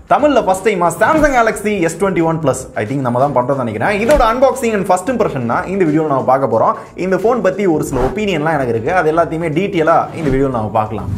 தமிழ்ல ஃபர்ஸ்ட் டைமா Samsung Galaxy S twenty one plus I think நம்ம தான் பண்றோம்னு நினைக்கிறேன் இதோட அன்பாக்சிங் அண்ட் ஃபர்ஸ்ட் இம்ப்ரெஷன் தான் இந்த வீடியோவில் நம்ம பார்க்க போறோம் இந்த ஃபோன் பத்தி ஒரு சில ஒப்பீனியன்லாம் எனக்கு இருக்கு அது எல்லாத்தையுமே டீட்டெயிலா இந்த வீடியோவில் நம்ம பார்க்கலாம்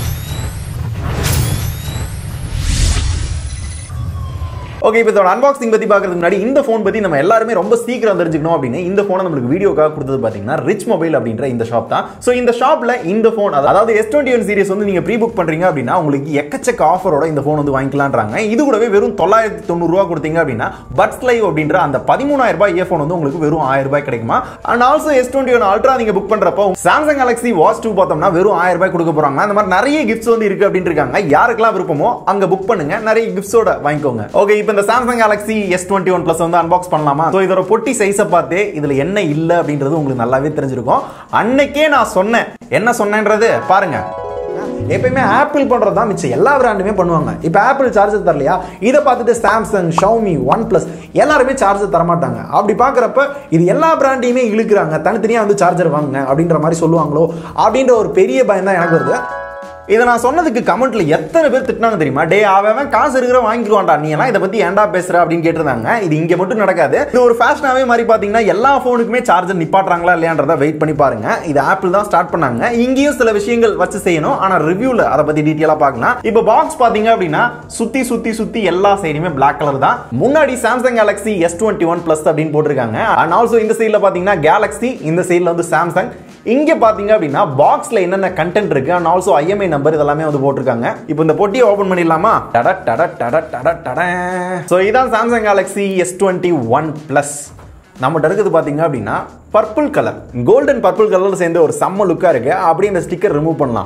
ஓகே இப்போ இதோட அன்பாக்சிங் பத்தி பார்க்கறதுக்கு முன்னாடி இந்த ஃபோன் பத்தி நம்ம எல்லாருமே ரொம்ப சீக்கிரம் தெரிஞ்சுக்கணும் அப்படின்னு இந்த ஃபோனை நம்மளுக்கு வீடியோக்காக கொடுத்தது பாத்தீங்கன்னா ரிச் மொபைல் அப்படின்ற இந்த ஷாப் தான் ஸோ இந்த ஷாப்ல இந்த ஃபோன் அதாவது எஸ் டுவெண்ட்டி ஒன் சீரிஸ் வந்து நீங்க ப்ரீ புக் பண்றீங்க அப்படின்னா உங்களுக்கு எக்கச்சக்க ஆஃபரோட இந்த ஃபோன் வந்து வாங்கிக்கலான்றாங்க இது கூடவே வெறும் தொள்ளாயிரத்தி தொண்ணூறு ரூபா கொடுத்தீங்க அப்படின்னா பட்ஸ் லைவ் அப்படின்ற அந்த பதிமூணாயிரம் ரூபாய் இயர்ஃபோன் வந்து உங்களுக்கு வெறும் ஆயிரம் ரூபாய் கிடைக்குமா and also S twenty one ultra நீங்க புக் பண்றப்போ சாம்சங் கேலக்ஸி வாட்ச் டூ பார்த்தோம்னா வெறும் ஆயிரம் ரூபாய் கொடுக்க போறாங்க அந்த மாதிரி நிறைய கிஃப்ட்ஸ் வந்து இருக்கு அப்படின்னு இருக்காங்க யாருக்கெல்லாம் விருப்பமோ அங்க புக் பண்ணுங்க நிறைய கிஃப்ட்ஸோட வாங்கிக்கோங்க ஓகே இப்போ இந்த Samsung Galaxy S twenty one plus வந்து அன்பாக்ஸ் பண்ணலாமா ஸோ இதோட பொட்டி சைஸை பார்த்து இதுல என்ன இல்லை அப்படின்றது உங்களுக்கு நல்லாவே தெரிஞ்சிருக்கும் அன்னைக்கே நான் சொன்னேன் என்ன சொன்னேன்றது பாருங்க எப்பயுமே ஆப்பிள் பண்றது தான் மிச்சம் எல்லா பிராண்டுமே பண்ணுவாங்க இப்போ ஆப்பிள் சார்ஜர் தரலையா இதை பார்த்துட்டு சாம்சங் ஷவுமி ஒன் பிளஸ் எல்லாருமே சார்ஜர் தரமாட்டாங்க அப்படி பார்க்குறப்ப இது எல்லா பிராண்டையுமே இழுக்கிறாங்க தனித்தனியாக வந்து சார்ஜர் வாங்குங்க அப்படின்ற மாதிரி சொல்லுவாங்களோ அப்படின்ற ஒரு பெரிய பயம் தான் எனக்கு வருது இதை நான் சொன்னதுக்கு கமெண்ட்ல எத்தனை பேர் திட்டினாங்க தெரியுமா டே அவன் காசு இருக்கிற வாங்கிக்குவான்டா நீ எல்லாம் இதை பத்தி ஏன்டா பேசுற அப்படின்னு கேட்டிருந்தாங்க இது இங்க மட்டும் நடக்காது இது ஒரு ஃபேஷனாவே மாதிரி பாத்தீங்கன்னா எல்லா போனுக்குமே சார்ஜர் நிப்பாட்டுறாங்களா இல்லையான்றத வெயிட் பண்ணி பாருங்க இது ஆப்பிள் தான் ஸ்டார்ட் பண்ணாங்க இங்கேயும் சில விஷயங்கள் வச்சு செய்யணும் ஆனா ரிவ்யூல அதை பத்தி டீட்டெயிலா பார்க்கலாம் இப்போ பாக்ஸ் பாத்தீங்க அப்படின்னா சுத்தி சுத்தி சுத்தி எல்லா சைடுமே பிளாக் கலர் தான் முன்னாடி Samsung Galaxy S twenty one plus அப்படின்னு போட்டிருக்காங்க அண்ட் ஆல்சோ இந்த சைட்ல பாத்தீங்கன்னா கேலக்ஸி இந்த சைட்ல வந்து சாம்சங் இங்க பாத்தீங்க அப்படின்னா பாக்ஸ்ல என்னென்ன கண்டென்ட் இருக்கு அண்ட் ஆல்சோ ஐஎம்ஐ நம்பர் இதெல்லாமே வந்து போட்டிருக்காங்க இப்போ இந்த பொட்டியை ஓபன் பண்ணிடலாமா டட டட டட டட டட ஸோ இதான் Samsung Galaxy S twenty one plus நம்மகிட்ட இருக்குது பார்த்தீங்க அப்படின்னா பர்பிள் கலர் கோல்டன் பர்பிள் கலர்ல சேர்ந்து ஒரு செம்ம லுக்காக இருக்கு அப்படியே இந்த ஸ்டிக்கர் ரிமூவ் பண்ணலாம்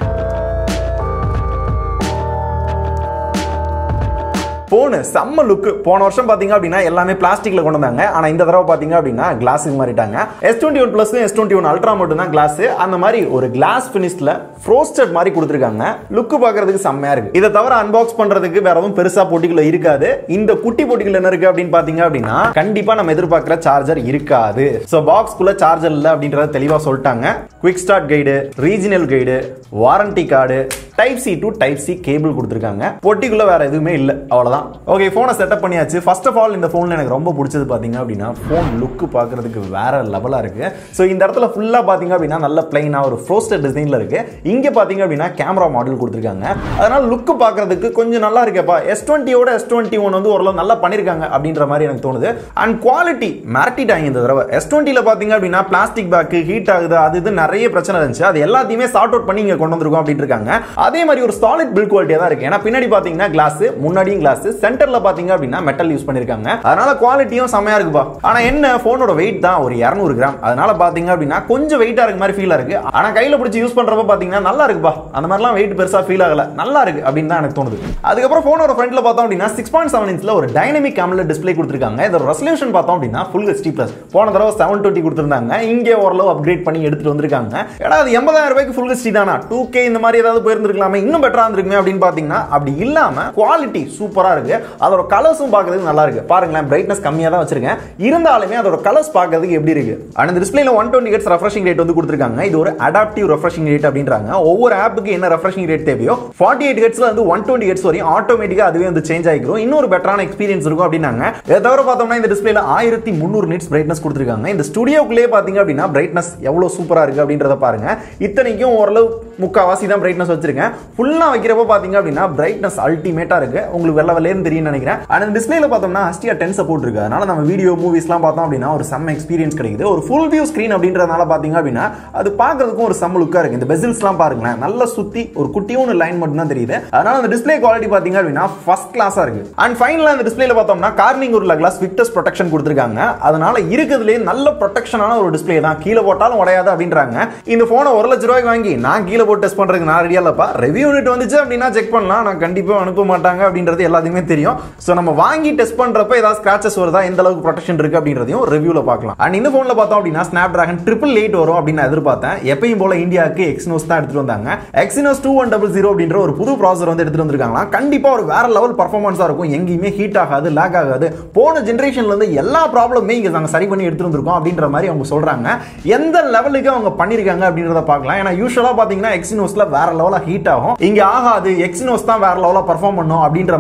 போனு செம்ம லுக்கு போன வருஷம் பாத்தீங்க அப்படின்னா எல்லாமே பிளாஸ்டிக்ல கொண்டு வந்தாங்க ஆனா இந்த தடவை பாத்தீங்க அப்படின்னா கிளாஸுக்கு மாறிட்டாங்க S twenty one plus S twenty one ultra மட்டும் தான் கிளாஸ் அந்த மாதிரி ஒரு கிளாஸ் பினிஷ்ல ஃப்ரோஸ்டட் மாதிரி கொடுத்துருக்காங்க லுக்கு பாக்குறதுக்கு செம்மையா இருக்கு இதை தவிர அன்பாக்ஸ் பண்றதுக்கு வேற எதுவும் பெருசா போட்டிக்குள்ள இருக்காது இந்த குட்டி போட்டிகள் என்ன இருக்கு அப்படின்னு பாத்தீங்க அப்படின்னா கண்டிப்பா நம்ம எதிர்பார்க்கிற சார்ஜர் இருக்காது ஸோ பாக்ஸ்க்குள்ள சார்ஜர் இல்லை அப்படின்றத தெளிவா சொல்லிட்டாங்க quick start guide regional guide warranty card type C to type C cable கொடுத்துருக்காங்க பொட்டிக்குள்ள வேற எதுவுமே இல்லை அவ்வளவுதான் ஓகே ஃபோனை செட்டப் பண்ணியாச்சு ஃபர்ஸ்ட் ஆஃப் ஆல் இந்த ஃபோனில் எனக்கு ரொம்ப பிடிச்சது பார்த்தீங்க அப்படின்னா ஃபோன் லுக்கு பார்க்கறதுக்கு வேற லெவலாக இருக்கு ஸோ இந்த இடத்துல ஃபுல்லாக பார்த்தீங்க அப்படின்னா நல்ல பிளைனாக ஒரு ஃப்ரோஸ்டட் டிசைனில் இருக்கு இங்கே பார்த்தீங்க அப்படின்னா கேமரா மாடல் கொடுத்துருக்காங்க அதனால லுக்கு பார்க்கறதுக்கு கொஞ்சம் நல்லா இருக்கேப்பா எஸ் டுவெண்ட்டியோட எஸ் டுவெண்ட்டி ஒன் வந்து ஓரளவு நல்லா பண்ணியிருக்காங்க அப்படின்ற மாதிரி எனக்கு தோணுது அண்ட் குவாலிட்டி மிரட்டிட்டாங்க இந்த தடவை எஸ் டுவெண்ட்டியில் பார்த்தீங்க அப்படின்னா பிளாஸ்டிக் பேக்கு ஹீட் ஆகுது அது இது நிறைய பிரச்சனை இருந்துச்சு அது எல்லாத்தையுமே சார்ட் அவுட் பண்ணி இங்கே கொண்டு வந்திருக்கோம் அப்படின்னு இருக்காங்க அதே மாதிரி ஒரு சாலிட் பில் குவாலிட்டியாக தான் இருக்கு ஏன்னா பின்னாடி பார்த்தீங்கன்னா கிளாஸ் முன்னாடியும் கிளாஸ் சென்டர்ல பாத்தீங்க அப்படின்னா மெட்டல் யூஸ் பண்ணிருக்காங்க அதனால குவாலிட்டியும் செமையா இருக்குப்பா ஆனா என்ன போனோட வெயிட் தான் ஒரு 200 கிராம் அதனால பாத்தீங்க அப்படின்னா கொஞ்சம் வெயிட்டா இருக்க மாதிரி ஃபீல் இருக்கு ஆனா கையில பிடிச்சி யூஸ் பண்றப்ப பாத்தீங்கன்னா நல்லா இருக்குப்பா அந்த மாதிரிலாம் வெயிட் பெருசா ஃபீல் ஆகல நல்லா இருக்கு அப்படின்னு தான் எனக்கு தோணுது அதுக்கப்புறம் போனோட ஃப்ரண்ட்ல பார்த்தோம் அப்படின்னா சிக்ஸ் பாயிண்ட் செவன் இன்ச்ல ஒரு டைனமிக் கேமரா டிஸ்பிளே கொடுத்துருக்காங்க இதோட ரெசல்யூஷன் பார்த்தோம் அப்படின்னா ஃபுல் ஹெச்டி பிளஸ் போன தடவை செவன் டுவெண்ட்டி கொடுத்துருந்தாங்க இங்கே ஓரளவு அப்கிரேட் பண்ணி எடுத்துட்டு வந்திருக்காங்க ஏடா அது எண்பதாயிரம் ரூபாய்க்கு ஃபுல் ஹெச்டி தானா டூ கே இந்த மாதிரி ஏதாவது போயிருந்திருக்கலாமே இன்னும் பெட்டரா இருந்திருக்குமே அப்படின்னு பாத்தீங்கன்னா அப்படி இல்லாம குவாலிட்டி சூப்பரா இருக்கு அதோட கலர்ஸும் பார்க்கறதுக்கு நல்லா இருக்கு பாருங்களேன் பிரைட்னஸ் கம்மியாக தான் வச்சிருக்கேன் இருந்தாலுமே அதோட கலர்ஸ் பார்க்கறதுக்கு எப்படி இருக்கு அண்ட் இந்த டிஸ்பிளேல one twenty hertz refreshing rate வந்து கொடுத்துருக்காங்க இது ஒரு அடாப்டிவ் ரெஃப்ரெஷிங் ரேட் அப்படின்றாங்க ஒவ்வொரு ஆப்புக்கு என்ன ரெஃப்ரெஷிங் ரேட் தேவையோ ஃபார்ட்டி எயிட் ஹெட்ஸ்ல வந்து ஒன் டுவெண்ட்டி ஹெட்ஸ் வரையும் ஆட்டோமேட்டிக்கா அதுவே வந்து சேஞ்ச் ஆகிக்கும் இன்னொரு பெட்டரான எக்ஸ்பீரியன்ஸ் இருக்கும் அப்படின்னாங்க இதை தவிர பார்த்தோம்னா இந்த டிஸ்பிளேல ஆயிரத்தி முந்நூறு நிட்ஸ் பிரைட்னஸ் கொடுத்துருக்காங்க இந்த ஸ்டுடியோக்குள்ளே பார்த்தீங்க அப்படின்னா பிரைட்னஸ் எவ்வளவு சூப்பரா இருக்கு அப்படின்றத பாருங்க இத்தனைக்கும் ஓரளவு முக்காவாசி தான் பிரைட்னஸ் வச்சிருக்கேன் ஃபுல்லா வைக்கிறப்ப பாத்தீங்க அப்படின்னா பிரைட்னஸ் அல்டிமேட்டா இருக்கு உங்களுக்கு வெள்ள வெள்ளையன்னு தெரியும் நினைக்கிறேன் அண்ட் டிஸ்பிளேல பார்த்தோம்னா ஹஸ்டியா டென் சப்போர்ட் இருக்கு அதனால நம்ம வீடியோ மூவிஸ்லாம் பார்த்தோம் அப்படின்னா ஒரு செம்ம எக்ஸ்பீரியன்ஸ் கிடைக்குது ஒரு ஃபுல் வியூ ஸ்கிரீன் அப்படின்றதுனால பாத்தீங்க அப்படின்னா அது பார்க்கறதுக்கும் ஒரு செம்ம லுக்கா இருக்கு இந்த பெசில்ஸ்லாம் பாருங்களேன் நல்லா சுத்தி ஒரு குட்டியும் லைன் மட்டும் தான் தெரியுது அதனால அந்த டிஸ்பிளே குவாலிட்டி பாத்தீங்க அப்படின்னா ஃபர்ஸ்ட் கிளாஸா இருக்கு அண்ட் ஃபைனலா இந்த டிஸ்பிளேல பார்த்தோம்னா கார்னிங் ஒரு கிளாஸ் விக்டஸ் ப்ரொடெக்ஷன் கொடுத்துருக்காங்க அதனால இருக்கிறதுலே நல்ல ப்ரொடெக்ஷனான ஒரு டிஸ்பிளே தான் கீழே போட்டாலும் உடையாது அப்படின்றாங்க இந்த போனை ஒரு லட்ச ரூபாய்க்கு வாங்கி நான் கீழே போட்டு டெஸ்ட் பண்றதுக்கு நான் ரெடியா இல்லப்பா ரிவ்யூ யூனிட் வந்துச்சு அப்படின்னா செக் பண்ணலாம் நான் கண்டிப்பா அனுப்ப மாட்டாங்க அப்படின்றது எல்லாத்துக்குமே தெரியும் ஸோ நம்ம வாங்கி டெஸ்ட் பண்றப்ப ஏதாவது ஸ்கிராச்சஸ் வருதா எந்த அளவுக்கு ப்ரொடெக்ஷன் இருக்கு அப்படின்றதையும் ரிவ்யூல பார்க்கலாம் அண்ட் இந்த போன்ல பார்த்தோம் அப்படின்னா ஸ்னாப் டிராகன் ட்ரிபிள் எயிட் வரும் அப்படின்னு நான் எதிர்பார்த்தேன் எப்பயும் போல இந்தியாவுக்கு எக்ஸினோஸ் தான் எடுத்துட்டு வந்தாங்க Exynos two one double zero அப்படின்ற ஒரு புது ப்ராசர் வந்து எடுத்துட்டு வந்திருக்காங்களா கண்டிப்பா ஒரு வேற லெவல் பர்ஃபார்மன்ஸா இருக்கும் எங்கேயுமே ஹீட் ஆகாது லேக் ஆகாது போன ஜென்ரேஷன்ல இருந்து எல்லா ப்ராப்ளமே இங்க நாங்க சரி பண்ணி எடுத்துட்டு வந்திருக்கோம் அப்படின்ற மாதிரி அவங்க சொல்றாங்க எந்த லெவலுக்கு அவங்க பண்ணிருக்காங்க அப்படின்றத பார்க்கலாம் ஏன்னா யூஸ்வலா பாத்தீங்கன்னா எக்ஸினோஸ்ல வேற லெவலா ஹீட் ஆகும் இங்க ஆகாது எக்ஸினோஸ் தான் வேற லெவலா பர்ஃபார்ம் பண்ணும் அப்படின்ற மாதிரி சொல்லியிருக்காங்க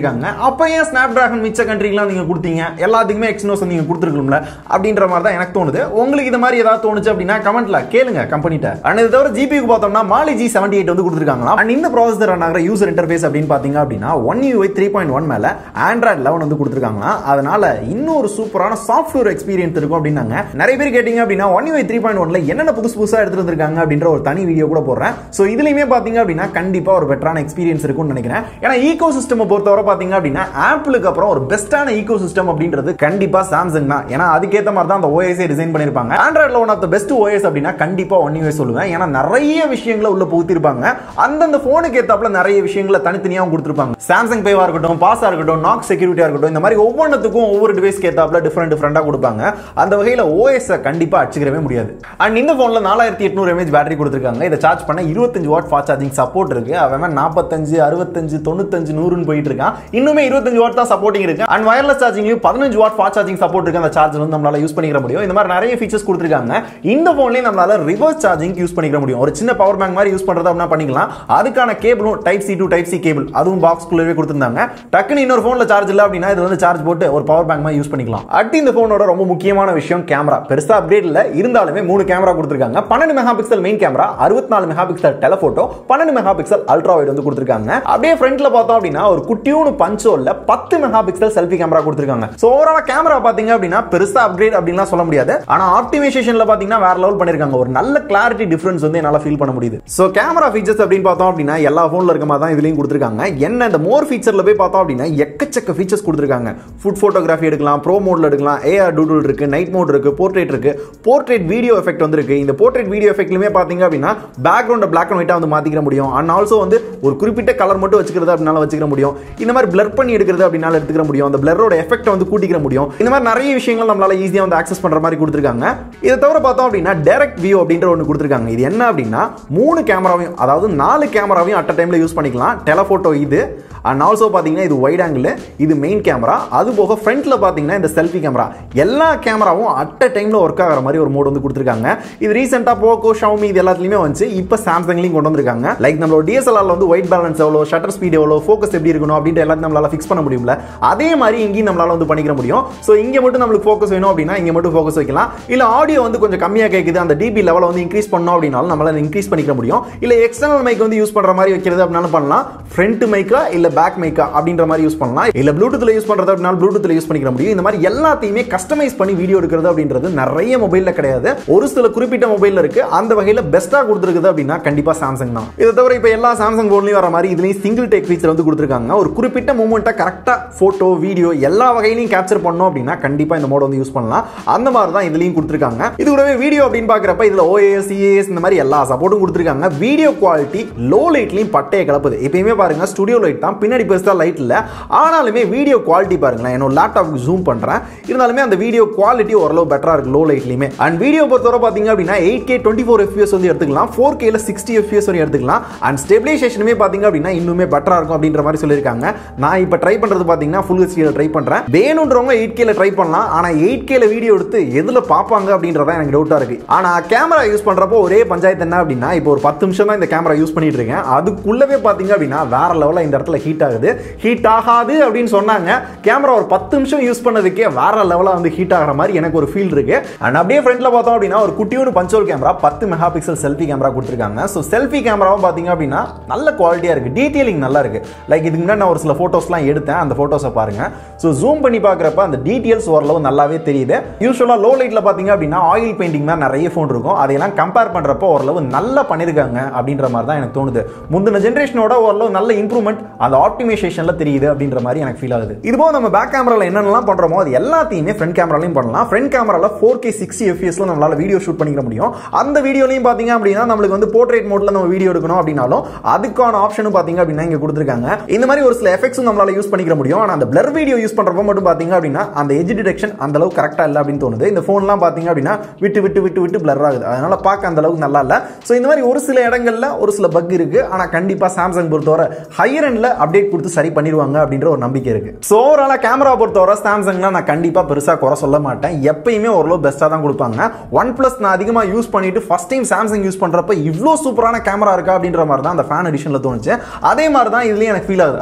பண்ணியிருக்காங்க அப்போ ஏன் ஸ்னாப் டிராகன் மிச்ச கண்ட்ரிக்கெலாம் நீங்கள் கொடுத்தீங்க எல்லாத்துக்குமே எக்ஸ்னோஸ் நீங்கள் கொடுத்துருக்கணும்ல அப்படின்ற மாதிரி தான் எனக்கு தோணுது உங்களுக்கு இது மாதிரி ஏதாவது தோணுச்சு அப்படின்னா கமெண்ட்ல கேளுங்க கம்பெனிட்ட அண்ட் இது தவிர ஜிபிக்கு பார்த்தோம்னா மாலி ஜி செவன்டி எயிட் வந்து கொடுத்துருக்காங்களா அண்ட் இந்த ப்ராசஸர் ரன் ஆகிற யூசர் இன்டர்ஃபேஸ் அப்படின்னு பார்த்தீங்க அப்படின்னா One UI three point one மேலே ஆண்ட்ராய்ட் லெவன் வந்து கொடுத்துருக்காங்களா அதனால இன்னொரு சூப்பரான சாஃப்ட்வேர் எக்ஸ்பீரியன்ஸ் இருக்கும் அப்படின்னாங்க நிறைய பேர் கேட்டிங்க அப்படின்னா ஒன் யூஐ த்ரீ பாயிண்ட் ஒன்ல என்னென்ன புதுசு புதுசாக எடுத்துட்டு வந்திருக்காங்க அப்படின்ற ஒரு தனி வீடியோ கூட போடுறேன் ஸோ இதுலையுமே பார்த்தீங்க அப்படின்னா கண்டிப்பாக ஒரு பெட்டரான எக்ஸ்பீரியன்ஸ் இருக்கும்னு நினைக்கிறேன் ஏன்னா ஈகோ சிஸ்டம் பொறுத்தவரை பார்த்தீங்க அப்படின்னா ஆப்பிளுக்கு அப்புறம் ஒரு பெஸ்ட்டான ஈகோ சிஸ்டம் அப்படின்றது கண்டிப்பாக சாம்சங் தான் ஏன்னா அதுக்கேற்ற மாதிரி தான் அந்த ஓஎஸ்ஏ டிசைன் பண்ணியிருப்பாங்க ஆண்ட்ராய்டில் one of the best OS அப்படின்னா கண்டிப்பாக ஒன் யூஎஸ் சொல்லுவேன் ஏன்னா நிறைய விஷயங்களை உள்ள புகுத்திருப்பாங்க அந்தந்த ஃபோனுக்கு ஏத்தாப்புல நிறைய விஷயங்களை தனித்தனியாகவும் கொடுத்துருப்பாங்க சாம்சங் பேவா இருக்கட்டும் பாஸா இருக்கட்டும் நாக் செக்யூரிட்டியா இருக்கட்டும் இந்த மாதிரி ஒவ்வொன்றுத்துக்கும் ஒவ்வொரு டிவைஸ்க்கு ஏத்தாப்புல டிஃப்ரெண்ட் டிஃப்ரெண்டாக கொடுப்பாங்க அந்த வகையில் ஓஎஸ் கண்டிப்பா அடிச்சுக்கிறவே முடியாது அண்ட் இந்த ஃபோன்ல நாலாயிரத்தி எட்நூறு எம்ஏஹெச் பேட்டரி கொடுத்துருக்காங்க இதை சார்ஜ் பண்ண இருபத்தஞ்சு வாட் ஃபாஸ்ட் சார்ஜிங் சப்போர்ட் இருக்கு அவன் நாற்பத்தஞ்சு அறுபத்தஞ்சு தொண்ணூத்தஞ்சு நூறுன்னு போயிட்டு இருக்கான் இன்னுமே இருபத்தஞ்சு வாட் தான் சப்போர்ட்டிங் இருக்கு அண்ட் வயர்லெஸ் சார்ஜிங்லயும் பதினஞ்சு வாட் ஃபாஸ்ட் சார்ஜிங் சப்போர்ட் இருக்கு அந்த சார்ஜர் வந்து நம்மளால யூஸ் பண்ணிக்க முடியும் இந்த மாதிரி நிறைய ஃபீச்சர்ஸ் கொடுத்துருக்காங்க இந்த ஃபோன்லயும் நம்மளால ரிவர்ஸ் சார்ஜிங் யூஸ் பண்ணிக்க முடியும் ஒரு சின்ன பவர் பேங்க் மாதிரி யூஸ் பண்றது அப்படின்னா பண்ணிக்கலாம் அதுக்கான கேபிளும் type C to type C cable அதுவும் பாக்ஸ் குள்ளவே கொடுத்துருந்தாங்க டக்குன்னு இன்னொரு ஃபோன்ல சார்ஜ் இல்லை அப்படின்னா இது வந்து சார்ஜ் போட்டு ஒரு பவர் பேங்க் மாதிரி யூஸ் பண்ணிக்கலாம் அடுத்து இந்த ஃபோனோட ரொம்ப முக்கியமான விஷயம் கேமரா பெருசா அப்டேட் இல்ல இருந்தாலுமே மூணு கேமரா கொடுத்துருக்காங்க பன்னெண்டு மெகா பிக்சல் மெயின் கேமரா அறுபத்தி நாலு மெகா பிக்சல் டெலஃபோட்டோ பன்னெண்டு மெகா பிக்சல் அல்ட்ரா வைட் வந்து கொடுத்துருக்காங்க அப்படியே ஃப்ரண்ட்ல பார்த்தோம் அப்படின்னா ஒரு குட்டியூனு பஞ்சோல்ல பத்து மெகா பிக்சல் செல்ஃபி கேமரா கொடுத்துருக்காங்க ஸோ ஓவரால் கேமரா பாத்தீங்க அப்படின்னா பெருசா அப்கிரேட் அப்படின்லாம் சொல்ல முடியாது ஆனா ஆப்டிமைசேஷன்ல பாத்தீங்கன்னா வேற லெவல் பண்ணிருக்காங்க ஒரு நல்ல கிளாரிட்டி டிஃபரன்ஸ் வந்து என்னால ஃபீல் பண்ண முடியுது ஸோ கேமரா ஃபீச்சர்ஸ் அப்படின்னு பார்த்தோம் அப்படின்னா எல்லா ஃபோன்ல இருக்க மாதிரி தான் இதுலயும் கொடுத்துருக்காங்க என்ன இந்த மோர் ஃபீச்சர்ல போய் பார்த்தோம் அப்படின்னா எக்கச்சக்க ஃபீச்சர்ஸ் கொடுத்துருக்காங்க ஃபுட் ஃபோட்டோகிராஃபி எடுக்கலாம் ப்ரோ மோட்ல எடுக்கலாம் ஏஆர் டூடுல் இருக்கு நைட் மோட் இருக்கு போர்ட்ரேட் இருக்கு போர்ட்ரேட் வீடியோ எஃபெக்ட் வந்திருக்கு இந்த போர்ட்ரேட் வீடியோ எஃபெக்ட்லுமே பாத்தீங்க அப்படின்னா பேக்ரவுண்ட் பிளாக் அண்ட் ஒயிட்டா வந்து மாத்திக்கிற முடியும் அண்ட் ஆல்சோ வந்து ஒரு குறிப்பிட்ட கலர் மட்டும் வச்சுக்கிறது அப்படினால வச்சுக்கிற முடியும் இந்த மாதிரி பிளர் பண்ணி எடுக்கிறது அப்படினால எடுத்துக்கிற முடியும் அந்த பிளரோட எஃபெக்ட் வந்து கூட்டிக்கிற முடியும் இந்த மாதிரி நிறைய விஷயங்கள் நம்மளால ஈஸியா வந்து ஆக்சஸ் பண்ற மாதிரி கொடுத்துருக்காங்க இதை தவிர பார்த்தோம் அப்படின்னா டைரக்ட் வியூ அப்படின்ற ஒன்று கொடுத்துருக்காங்க இது என்ன அப்படின்னா மூணு கேமராவையும் அதாவது நாலு கேமராவையும் அட் டைம்ல யூஸ் பண்ணிக்கலாம் டெலஃபோட்டோ இது அண்ட் ஆல்சோ பார்த்தீங்கன்னா இது வைட் ஆங்கிள் இது மெயின் கேமரா அது போக ஃப்ரண்ட்ல பார்த்தீங்கன்னா இந்த செல்ஃபி கேமரா எல்லா கேமராவும் அட் அ டைம்ல ஒர்க் ஆகிற மாதிரி ஒரு மோட் வந்து கொடுத்துருக்காங்க இது ரீசெண்டாக போக்கோ ஷவுமி இது எல்லாத்துலையுமே வந்து இப்போ சாம்சங்லையும் கொண்டு வந்திருக்காங்க லைக் நம்மளோட டிஎஸ்எல்ஆர்ல வந்து ஒயிட் பேலன்ஸ் எவ்வளோ ஷட்டர் ஸ்பீட் எவ்வளோ ஃபோக்கஸ் எப்படி இருக்கணும் அப்படின்ட்டு எல்லாத்தையும் நம்மளால ஃபிக்ஸ் பண்ண முடியும்ல அதே மாதிரி இங்கேயும் நம்மளால வந்து பண்ணிக்கிற முடியும் ஸோ இங்கே மட்டும் நம்மளுக்கு ஃபோக்கஸ் வேணும் அப்படின்னா இங்கே மட்டும் ஃபோக்கஸ் வைக்கலாம் இல்லை ஆடியோ வந்து கொஞ்சம் கம்மியாக கேட்குது அந்த டிபி லெவலை வந்து இன்க்ரீஸ் பண்ணோம் அப்படின்னாலும் நம்மளால இன்க்ரீஸ் பண்ணிக்க முடியும் இல்லை எக்ஸ்டர்னல் மைக் வந்து யூஸ் பண்ணுற மாதிரி வைக்கிறது அப்படின்னாலும் பண்ணலாம் ஃப்ரண்ட் மைக்கா இல்லை பேக் மைக்கா அப்படின்ற மாதிரி யூஸ் பண்ணலாம் இல்லை ப்ளூடூத்தில் யூஸ் பண்ணுறது அப்படின்னா ப்ளூடூத்தில் யூஸ் பண்ணிக்க முடியும் இந்த மாதிரி எல்லாத்தையுமே கஸ்டமைஸ் பண்ணி வீடியோ எடுக்கிறது அப்படின்றது நிறைய மொபைலில் கிடையாது ஒரு சில குறிப்பிட்ட மொபைலில் இருக்கு அந்த வகையில் பெஸ்ட்டாக கொடுத்துருக்குது அப்படின்னா கண்டிப்பாக சாம்சங் தான் இதை தவிர இப்போ எல்லா சாம்சங் போன்லையும் வர மாதிரி இதுலேயும் சிங்கிள் டேக் ஃபீச்சர் வந்து கொடுத்துருக்காங்க ஒரு குறிப்பிட்ட மூமெண்ட்டை கரெக்டாக ஃபோட்டோ வீடியோ எல்லா வகையிலையும் கேப்சர் பண்ணோம் அப்படின்னா கண்டிப்பாக இந்த மோட் வந்து யூஸ் பண்ணலாம் அந்த மாதிரி தான் இதுலையும் கொடுத்துருக்காங்க இது கூடவே வீடியோ அப்படின்னு பார்க்குறப்ப இதில் ஓஏஎஸ் சிஏஎஸ் இந்த மாதிரி எல்லா சப்போர்ட்டும் கொடுத்துருக்காங்க வீடியோ குவாலிட்டி லோ லைட்லையும் பட்டையை கலப்புது எப்பயுமே பாருங்க ஸ்டுடியோ லைட் தான் பின்னாடி பெருசாக லைட் இல்லை ஆனாலுமே வீடியோ குவாலிட்டி பாருங்களேன் என்னோட லேப்டாப்புக்கு ஜூம் பண்ணுறேன் இருந்தாலுமே அந்த வீடியோ குவாலிட்டி ஓரளவு பெட்டராக இருக்கு லோ லைட்லையுமே அண்ட் வீடியோ பொறுத்தவரை பார்த்தீங்க அப்படின்னா eight K twenty four FPS வந்து எடுத்துக்கலாம் ஃபோர் கேல சிக்ஸ்டி எஃபிஎஸ் வரையும் எடுத்துக்கலாம் அண்ட் ஸ்டெபிலைசேஷனுமே பார்த்தீங்க அப்படின்னா இன்னுமே பெட்டராக இருக்கும் அப்படின்ற மாதிரி சொல்லியிருக்காங்க நான் இப்போ ட்ரை பண்ணுறது பார்த்தீங்கன்னா ஃபுல் ஹெச்டியில் ட்ரை பண்ணுறேன் வேணுன்றவங்க எயிட் கேல ட்ரை பண்ணலாம் ஆனால் எயிட் கேல வீடியோ எடுத்து எதில் பார்ப்பாங்க அப்படின்றதான் எனக்கு டவுட்டாக இருக்கு ஆனால் கேமரா யூஸ் பண்ணுறப்போ ஒரே பஞ்சாயத்து என்ன அப்படின்னா இப்போ ஒரு பத்து நிமிஷம் தான் இந்த கேமரா யூஸ் பண்ணிட்டு இருக்கேன் அதுக்குள்ளவே பார்த்தீங்க அப்படின்னா வேற லெவலில் இந்த இடத்துல ஹீட் ஆகுது ஹீட் ஆகாது அப்படின்னு சொன்னாங்க கேமரா ஒரு பத்து நிமிஷம் யூஸ் பண்ணதுக்கே வேற லெவலாக வந்து ஹீட் ஆகிற மாதிரி எனக்கு ஒரு ஃபீல் இருக்கு அண்ட் அப்படியே ஃப்ரண்ட்ல பார்த்தோம் அப்படின்னா ஒரு குட்டியோட பஞ்சோல் கேமரா பத்து மெகா பிக்சல் செல்ஃபி கேமரா கொடுத்துருக்காங்க ஸோ செல்ஃபி கேமராவும் பார்த்தீங்க அப்படின்னா நல்ல குவாலிட்டியாக இருக்கு டீட்டெயிலிங் நல்லா இருக்கு லைக் இதுக்கு முன்னாடி நான் ஒரு சில ஃபோட்டோஸ்லாம் எடுத்தேன் அந்த ஃபோட்டோஸை பாருங்க ஸோ ஜூம் பண்ணி பார்க்குறப்ப அந்த டீட்டெயில்ஸ் ஓரளவு நல்லாவே தெரியுது யூஸ்வலாக லோ லைட்டில் பார்த்தீங்க அப்படின்னா ஆயில் பெயிண்டிங் தான் நிறைய ஃபோன் இருக்கும் அதையெல்லாம் கம்பேர் பண்ணுறப்போ ஓரளவு நல்லா பண்ணியிருக்காங்க அப்படின்ற மாதிரி தான் எனக்கு தோணுது முந்தின ஜென்ரேஷனோட ஓரளவு நல்ல இம்ப்ரூவ்மெண்ட் அந்த ஆப்டிமைசேஷனில் தெரியுது அப்படின்ற மாதிரி எனக்கு ஃபீல் ஆகுது இதுபோக நம்ம பேக் கேமராவில் என்னென்னலாம் பண்ணுறோமோ அது எல்லாத்தையுமே ஃப்ரண்ட் கேமராலையும் பண்ணலாம் ஃப்ரண்ட் கேமராவில் ஃபோர் கே சிக்ஸ்டி எஃப்எஸ்ல நம்மளால வீடியோ ஷூட் பண்ணிக்க முடியும் அந்த வீடியோலையும் பார்த்தீங்க அப்படின்னா நம்மளுக்கு வந்து போர்ட்ரேட் மோட்ல நம்ம வீடியோ எடுக்கணும் அப்படின்னாலும் அதுக்கான ஆப்ஷனும் பார்த்தீங்க அப்படின்னா இங்கே கொடுத்துருக்காங்க இந்த மாதிரி ஒரு சில எஃபெக்ட்ஸும் நம்மளால யூஸ் பண்ணிக்க முடியும் ஆனால் அந்த பிளர் வீடியோ யூஸ் பண்ணுறப்போ மட்டும் பார்த்தீங்க அப்படின்னா அந்த எஜ் டிடெக்ஷன் அந்த அளவுக்கு கரெக்டாக இல்லை அப்படின்னு தோணுது இந்த ஃபோன்லாம் பார்த்தீங்க அப்படின்னா விட்டு விட்டு விட்டு விட்டு பிளர் ஆகுது அதனால பார்க்க அந்த அளவுக்கு நல்லா இல்லை ஸோ இந்த மாதிரி ஒரு சில இடங்கள்ல ஒரு சில பக் இருக்கு ஆனால் கண்டிப்பாக சாம்சங் பொறுத்தவரை ஹையர் எண்ட்ல அப்டேட் கொடுத்து சரி பண்ணிடுவாங்க அப்படின்ற ஒரு நம்பிக்கை இருக்கு ஸோ ஓவராலாக கேமரா பொறுத்தவரை சாம்சங்லாம் நான் கண்டிப்பாக பெருசாக குறை சொல்ல மாட்டேன் எப்பயுமே ஓரளவு பெஸ்ட்டாக தான் கொடுப்பாங்க ஒன் பிளஸ் நான் அதிகமாக யூஸ் பண்ணிட்டு ஃபர்ஸ்ட் டைம் சாம்சங் யூஸ் பண்ணுறப்ப இவ்வளோ சூப்பரான கேமரா இருக்கா அப்படின்ற மாதிரி தான் அந்த ஃபேன் எடிஷனில் தோணுச்சு அதே மாதிரி தான் இதுலேயும் எனக்கு ஃபீல் ஆகுது அதனால கேமரா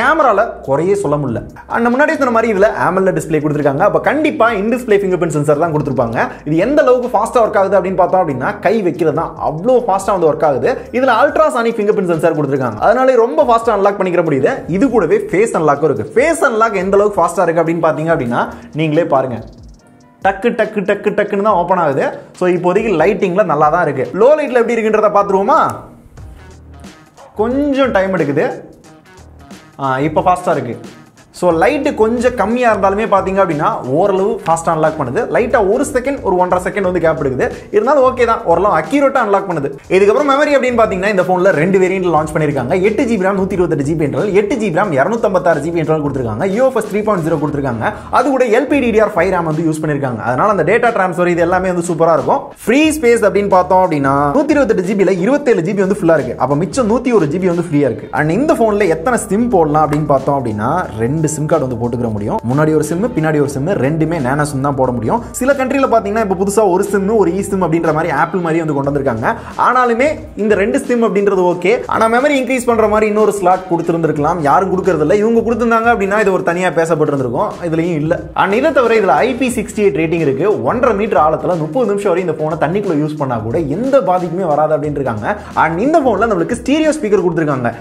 கேமரால குறையே சொல்ல முடியல அண்ட் முன்னாடி சொன்ன மாதிரி இதுல AMOLED டிஸ்ப்ளே கொடுத்துருக்காங்க அப்ப கண்டிப்பா in display fingerprint sensor தான் கொடுத்துருப்பாங்க இது எந்த அளவுக்கு ஃபாஸ்டா ஒர்க் ஆகுது அப்படின்னு பார்த்தோம் அப்படின்னா கை வைக்கிறது தான் அவ்வளோ ஃபாஸ்டா வந்து ஒர்க் ஆகுது இதுல அல்ட்ராசானிக் ஃபிங்கர் பிரிண்ட் சென்சார் கொடுத்துருக்காங்க அதனால ரொம்ப ஃபாஸ்டா அன்லாக் பண்ணிக்கிற முடியுது இது கூடவே ஃபேஸ் அன்லாக்கும் இருக்கு ஃபேஸ் அன்லாக் எந்த அளவுக்கு ஃபாஸ்டா இருக்கு அப்படின்னு பார்த்தீங்க அப்படின்னா நீங்களே பாருங்க டக்கு டக்கு டக்கு டக்குன்னு தான் ஓப்பன் ஆகுது ஸோ இப்போதைக்கு லைட்டிங்ல நல்லா தான் இருக்கு லோ லைட்ல எப்படி இருக்குன்றத பார்த்துருவோமா கொஞ்சம் டைம் எடுக்குது இப்போ ஃபாஸ்ட்டாக இருக்கு ஸோ லைட்டு கொஞ்சம் கம்மியாக இருந்தாலுமே பார்த்தீங்க அப்படின்னா ஓரளவு ஃபாஸ்ட்டாக அன்லாக் பண்ணுது லைட்டாக ஒரு செகண்ட் ஒரு ஒன்றரை செகண்ட் வந்து கேப் எடுக்குது இருந்தாலும் ஓகே தான் ஓரளவு அக்யூரேட்டாக அன்லாக் பண்ணுது இதுக்கப்புறம் மெமரி அப்படின்னு பார்த்தீங்கன்னா இந்த ஃபோனில் ரெண்டு வேரியன்ட் லான்ச் பண்ணியிருக்காங்க எட்டு ஜிபி ரேம் நூற்றி இருபத்தெட்டு ஜிபி என்றால் எட்டு ஜிபி ரேம் இரநூத்தம்பத்தாறு ஜிபி என்றால் கொடுத்துருக்காங்க யூஎஃப்எஸ் த்ரீ பாயிண்ட் ஜீரோ கொடுத்துருக்காங்க அது கூட எல்பிடிஆர் ஃபைவ் ரேம் வந்து யூஸ் பண்ணியிருக்காங்க அதனால அந்த டேட்டா ட்ரான்ஸ்ஃபர் இது எல்லாமே வந்து சூப்பராக இருக்கும் ஃப்ரீ ஸ்பேஸ் அப்படின்னு பார்த்தோம் அப்படின்னா நூற்றி இருபத்தெட்டு ஜிபியில் இருபத்தேழு ஜிபி வந்து ஃபுல்லாக இருக்கு அப்போ மிச்சம் நூற்றி ஒரு ஜிபி வந்து ஃப்ரீயாக இருக்கு அண்ட் இந்த ஃபோனில் எத்தனை சிம் போடலாம் அப்படின்னு பார்த்தோம் அப்படின்னா ரெண்டு சிம் கார்டு வந்து போட்டுக்கிற முடியும் முன்னாடி ஒரு சிம் பின்னாடி ஒரு சிம் ரெண்டுமே நேனோ சிம் தான் போட முடியும் சில கண்ட்ரியில் பார்த்தீங்கன்னா இப்போ புதுசாக ஒரு சிம் ஒரு இ சிம் அப்படின்ற மாதிரி ஆப்பிள் மாதிரி வந்து கொண்டு வந்திருக்காங்க ஆனாலுமே இந்த ரெண்டு சிம் அப்படின்றது ஓகே ஆனால் மெமரி இன்க்ரீஸ் பண்ற மாதிரி இன்னொரு ஸ்லாட் கொடுத்துருந்துருக்கலாம் யாரும் கொடுக்கறது இல்லை இவங்க கொடுத்துருந்தாங்க அப்படின்னா இது ஒரு தனியாக பேசப்பட்டிருந்திருக்கும் இதுலயும் இல்லை அண்ட் இதை தவிர இதில் ஐபி சிக்ஸ்டி எயிட் ரேட்டிங் இருக்கு ஒன்றரை மீட்டர் ஆழத்தில் முப்பது நிமிஷம் வரை இந்த ஃபோனை தண்ணிக்குள்ள யூஸ் பண்ணா கூட எந்த பாதிப்புமே வராது அப்படின்னு இருக்காங்க அண்ட் இந்த ஃபோனில் நம்மளுக்கு ஸ்டீரியோ ஸ்பீக்கர் கொடுத்துருக்காங்க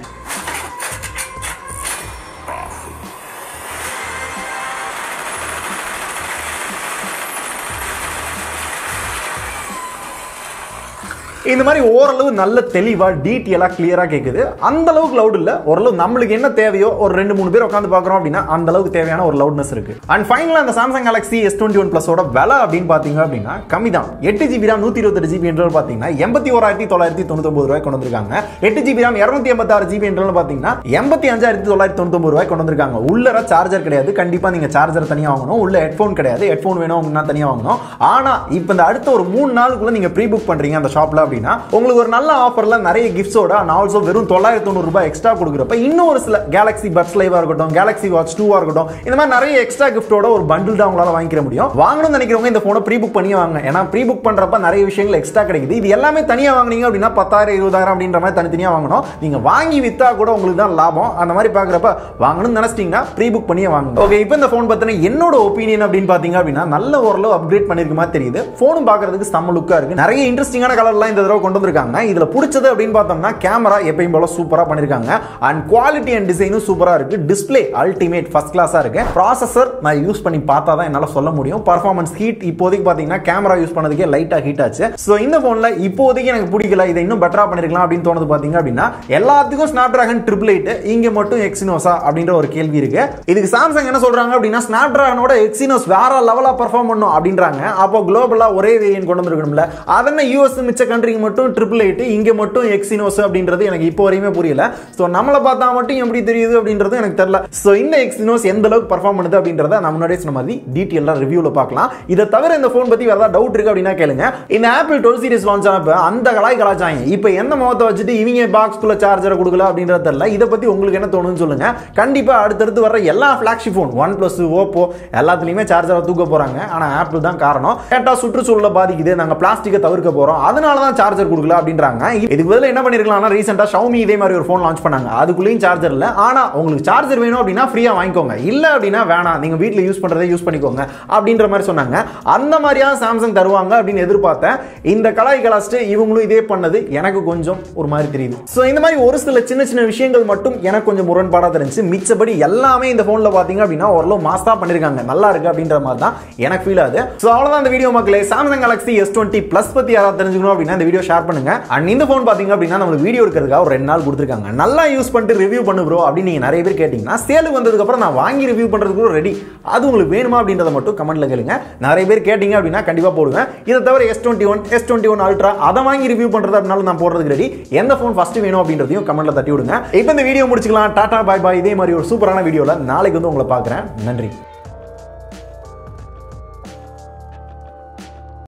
இந்த மாதிரி ஓரளவு நல்ல தெளிவா டீட்டெயிலா கிளியரா கேக்குது அந்த அளவுக்கு லவுட் இல்ல ஓரளவு நம்மளுக்கு என்ன தேவையோ ஒரு ரெண்டு மூணு பேர் உட்காந்து பாக்குறோம் அப்படின்னா அந்த அளவுக்கு தேவையான ஒரு லவுட்னஸ் இருக்கு அண்ட் ஃபைனலா அந்த Samsung Galaxy S twenty one பிளஸோட விலை அப்படின்னு பாத்தீங்க அப்படின்னா கம்மி தான் எட்டு ஜிபி ராம் நூத்தி இருபத்தெட்டு ஜிபி என்றால் பாத்தீங்கன்னா எண்பத்தி ஓராயிரத்தி தொள்ளாயிரத்தி தொண்ணூத்தி ரூபாய் கொண்டு வந்திருக்காங்க எட்டு ஜிபி ராம் இருநூத்தி எண்பத்தாறு ஜிபி என்றால் பாத்தீங்கன்னா எண்பத்தி அஞ்சாயிரத்தி தொள்ளாயிரத்தி தொண்ணூத்தி ரூபாய் கொண்டு வந்திருக்காங்க உள்ளர சார்ஜர் கிடையாது கண்டிப்பா நீங்க சார்ஜர் தனியா வாங்கணும் உள்ள ஹெட்ஃபோன் கிடையாது ஹெட்ஃபோன் வேணும் அப்படின்னா தனியா வாங்கணும் ஆனா இப்போ இந்த அடுத்த ஒரு மூணு நாளுக்குள்ள நீங்க ப்ரீ புக் பண்றீங்க அந்த ஷாப்ல அப்படின்னா உங்களுக்கு ஒரு நல்ல ஆஃபர்ல நிறைய கிஃப்ட்ஸோட அண்ட் ஆல்சோ வெறும் தொள்ளாயிரத்தி தொண்ணூறு ரூபாய் எக்ஸ்ட்ரா கொடுக்குறப்ப இன்னும் ஒரு சில கேலக்ஸி பட்ஸ் லைவா இருக்கட்டும் கேலக்ஸி வாட்ச் டூவா இருக்கட்டும் இந்த மாதிரி நிறைய எக்ஸ்ட்ரா கிஃப்ட்டோட ஒரு பண்டில் தான் உங்களால வாங்கிக்க முடியும் வாங்கணும்னு நினைக்கிறவங்க இந்த போனை ப்ரீ புக் பண்ணி வாங்க ஏன்னா ப்ரீ புக் பண்றப்ப நிறைய விஷயங்கள் எக்ஸ்ட்ரா கிடைக்குது இது எல்லாமே தனியா வாங்குனீங்க அப்படின்னா பத்தாயிரம் இருபதாயிரம் அப்படின்ற மாதிரி தனித்தனியா வாங்கணும் நீங்க வாங்கி வித்தா கூட உங்களுக்கு தான் லாபம் அந்த மாதிரி பாக்குறப்ப வாங்கணும்னு நினைச்சிட்டீங்கன்னா ப்ரீ புக் பண்ணியே வாங்க ஓகே இப்போ இந்த ஃபோன் பத்தின என்னோட ஒப்பீனியன் அப்படின்னு பாத்தீங்க அப்படின்னா நல்ல ஓரளவு அப்கிரேட் பண்ணிருக்க மாதிரி தெரியுது ஃபோனும் பாக்குறதுக்கு செம்ம லுக்கா இருக்கு நிறைய இன்ட்ரெஸ்டிங்கான கலர்லாம் இந்த தடவை கொண்டு வந்திருக்காங்க இதுல பிடிச்சது அப்படின்னு பார்த்தோம்னா கேமரா எப்பயும் போல சூப்பரா பண்ணிருக்காங்க அண்ட் குவாலிட்டி அண்ட் டிசைனும் சூப்பரா இருக்கு டிஸ்ப்ளே அல்டிமேட் ஃபர்ஸ்ட் கிளாஸா இருக்கு ப்ராசஸர் நான் யூஸ் பண்ணி பார்த்தா தான் என்னால சொல்ல முடியும் பர்ஃபார்மன்ஸ் ஹீட் இப்போதைக்கு பாத்தீங்கன்னா கேமரா யூஸ் பண்ணதுக்கே லைட்டா ஹீட் ஆச்சு ஸோ இந்த போன்ல இப்போதைக்கு எனக்கு பிடிக்கல இதை இன்னும் பெட்டரா பண்ணிருக்கலாம் அப்படின்னு தோணுது பாத்தீங்க அப்படின்னா எல்லாத்துக்கும் ஸ்னாப் டிராகன் ட்ரிபிள் எயிட் இங்க மட்டும் எக்ஸினோஸா அப்படின்ற ஒரு கேள்வி இருக்கு இதுக்கு சாம்சங் என்ன சொல்றாங்க அப்படின்னா ஸ்னாப் டிராகனோட எக்ஸினோஸ் வேற லெவலா பெர்ஃபார்ம் பண்ணும் அப்படின்றாங்க அப்போ குளோபலா ஒரே வேரியன்ட் கொண்டு வந்திருக்கணும்ல அதென்ன யூஎஸ் மிச்ச கண்ட்ரிக்கு மட்டும் ட்ரிபிள் எயிட் இங்க மட்டும் எக்ஸினோஸ் அப்படின்றது எனக்கு இப்போ வரையுமே புரியல ஸோ நம்மளை பார்த்தா மட்டும் எப்படி தெரியுது அப்படின்றது எனக்கு தெரியல ஸோ இந்த எக்ஸினோஸ் எந்த அளவுக்கு பர்ஃபார்ம் பண்ணுது அப்படின்றத நான் முன்னாடியே சொன்ன மாதிரி டீட்டெயிலாக ரிவ்யூவில் பார்க்கலாம் இதை தவிர இந்த ஃபோன் பற்றி வேறு ஏதாவது டவுட் இருக்கு அப்படின்னா கேளுங்க இந்த ஆப்பிள் டுவெல் சீரிஸ் லான்ச் ஆனப்ப அந்த கலாய் கலாச்சாயம் இப்போ எந்த முகத்தை வச்சுட்டு இவங்க பாக்ஸ்குள்ள சார்ஜரை கொடுக்கல அப்படின்றது தெரியல இதை பற்றி உங்களுக்கு என்ன தோணுன்னு சொல்லுங்க கண்டிப்பாக அடுத்தடுத்து வர எல்லா flagship phone OnePlus Oppo எல்லாத்துலேயுமே சார்ஜரை தூக்க போகிறாங்க ஆனால் ஆப்பிள் தான் காரணம் கேட்டால் சுற்றுச்சூழலை பாதிக்குது நாங்கள் பிளாஸ்டிக்கை தவிர்க்க போகிறோம் அதனால தான் சார்ஜர் கொடுக்கல அப்படின்றாங்க இதுக்கு பதில் என்ன பண்ணிருக்கலாம்னா ரீசெண்டாக ஷவுமி இதே மாதிரி ஒரு ஃபோன் லான்ச் பண்ணாங்க அதுக்குள்ளேயும் சார்ஜர் இல்லை ஆனால் உங்களுக்கு சார்ஜர் வேணும் அப்படின்னா ஃப்ரீயாக வாங்கிக்கோங்க இல்லை அப்படின்னா வேணாம் நீங்கள் வீட்டில் யூஸ் பண்ணுறதை யூஸ் பண்ணிக்கோங்க அப்படின்ற மாதிரி சொன்னாங்க அந்த மாதிரியா சாம்சங் தருவாங்க அப்படின்னு எதிர்பார்த்தேன் இந்த கலாய் கலாஸ்ட்டு இவங்களும் இதே பண்ணது எனக்கு கொஞ்சம் ஒரு மாதிரி தெரியுது ஸோ இந்த மாதிரி ஒரு சில சின்ன சின்ன விஷயங்கள் மட்டும் எனக்கு கொஞ்சம் முரண்பாடாக தெரிஞ்சு மிச்சபடி எல்லாமே இந்த ஃபோனில் பார்த்தீங்க அப்படின்னா ஓரளவு மாஸ்டாக பண்ணியிருக்காங்க நல்லா இருக்கு அப்படின்ற மாதிரி தான் எனக்கு ஃபீல் ஆகுது ஸோ அவ்வளோதான் இந்த வீடியோ மக்களே Samsung Galaxy S twenty plus பற்றி யாராவது தெரிஞ்சுக்கணும் அப்படின்னா இந்த வீடியோ ஷேர் பண்ணுங்க அண்ட் இந்த ஃபோன் பார்த்தீங்க அப்படின்னா நம்மளுக்கு வீடியோ எடுக்கிறதுக்காக ஒரு ரெண்டு நாள் கொடுத்துருக்காங்க நல்லா யூஸ் பண்ணிட்டு ரிவ்யூ பண்ணு ப்ரோ அப்படின்னு நீங்கள் நிறைய பேர் கேட்டிங்கன்னா சேலுக்கு வந்ததுக்கப்புறம் நான் வாங்கி ரிவ்யூ பண்ணுறதுக்கு கூட ரெடி அது உங்களுக்கு வேணுமா அப்படின்றத மட்டும் கமெண்ட்ல கேளுங்க நிறைய பேர் கேட்டிங்க அப்படின்னா கண்டிப்பாக போடுவேன் இதை தவிர S twenty one S twenty one ultra அதை வாங்கி ரிவ்யூ பண்ணுறது அப்படின்னாலும் நான் போடுறதுக்கு ரெடி எந்த ஃபோன் ஃபஸ்ட்டு வேணும் அப்படின்றதையும் கமெண்ட்ல தட்டி விடுங்க இப்போ இந்த வீடியோ முடிச்சுக்கலாம் டாடா பாய் பாய் இதே மாதிரி ஒரு சூப்பரான வீடியோவில் நாளைக்கு வந்து உங்களை பார்க்குறேன் நன்றி